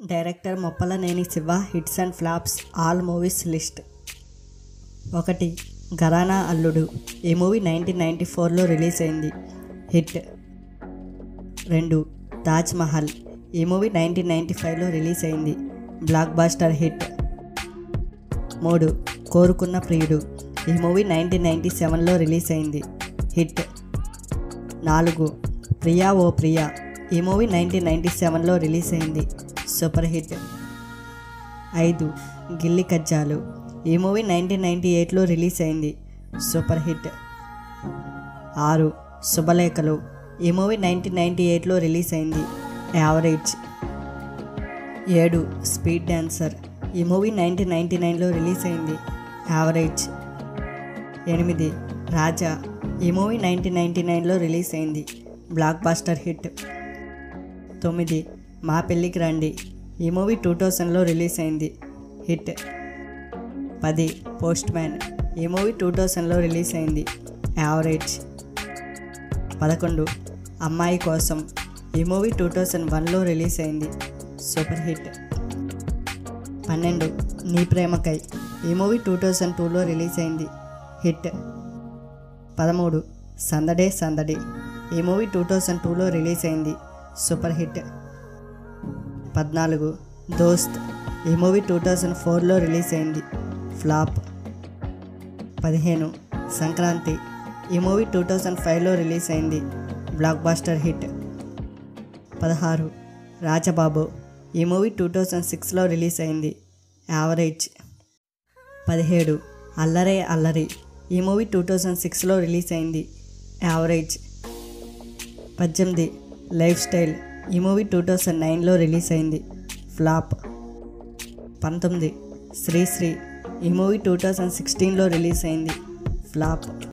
director Muppalaneni Shiva hits and flops all movies list ఒకటి ఘరానా అల్లుడు ఈ movie nineteen ninety ఫోర్లో release అయింది హిట్ రెండు తాజ్ మహల్ ఈ మూవీ నైన్టీన్ నైంటీ ఫైవ్లో రిలీజ్ అయింది బ్లాక్ బాస్టర్ హిట్ మూడు కోరుకున్న ప్రియుడు ఈ మూవీ నైన్టీన్ నైంటీ సెవెన్లో రిలీజ్ అయింది హిట్ నాలుగు ప్రియా ఓ ప్రియా ఈ మూవీ నైన్టీన్ నైంటీ సెవెన్లో రిలీజ్ అయింది సూపర్ హిట్ ఐదు గిల్లి కజ్జాలు ఈ మూవీ నైన్టీన్ నైంటీ ఎయిట్లో రిలీజ్ అయింది సూపర్ హిట్ ఆరు శుభలేఖలు ఈ మూవీ నైన్టీన్ నైంటీ ఎయిట్లో రిలీజ్ అయింది యావరేజ్ ఏడు స్పీడ్ డాన్సర్ ఈ మూవీ నైన్టీన్ నైంటీ నైన్లో రిలీజ్ అయింది యావరేజ్ ఎనిమిది రాజా ఈ మూవీ నైన్టీన్ నైంటీ నైన్లో రిలీజ్ అయింది బ్లాక్ బాస్టర్ హిట్ తొమ్మిది మా పెళ్ళికి రండి ఈ మూవీ టూ థౌజండ్లో రిలీజ్ అయింది హిట్ పది పోస్ట్ మ్యాన్ ఈ మూవీ టూ థౌజండ్లో రిలీజ్ అయింది యావరేజ్ పదకొండు అమ్మాయి కోసం ఈ మూవీ టూ థౌజండ్ వన్లో రిలీజ్ అయింది సూపర్ హిట్ పన్నెండు నీ ప్రేమకై ఈ మూవీ టూ థౌజండ్ టూలో రిలీజ్ అయింది హిట్ పదమూడు సందడే సందడి ఈ మూవీ టూ థౌజండ్ టూలో రిలీజ్ అయింది సూపర్ హిట్ పద్నాలుగు దోస్త్ ఈ మూవీ టూ థౌజండ్ ఫోర్లో రిలీజ్ అయింది ఫ్లాప్ పదిహేను సంక్రాంతి ఈ మూవీ టూ థౌజండ్ ఫైవ్లో రిలీజ్ అయింది బ్లాక్ బాస్టర్ హిట్ పదహారు రాజబాబు ఈ మూవీ టూ థౌజండ్ సిక్స్లో రిలీజ్ అయింది యావరేజ్ పదిహేడు అల్లరే అల్లరి ఈ మూవీ టూ థౌజండ్ సిక్స్లో రిలీజ్ అయింది యావరేజ్ పద్దెనిమిది లైఫ్ స్టైల్ ఈ మూవీ టూ థౌజండ్ నైన్లో రిలీజ్ అయింది ఫ్లాప్ పంతొమ్మిది శ్రీశ్రీ ఈ మూవీ టూ థౌజండ్ సిక్స్టీన్లో రిలీజ్ అయింది ఫ్లాప్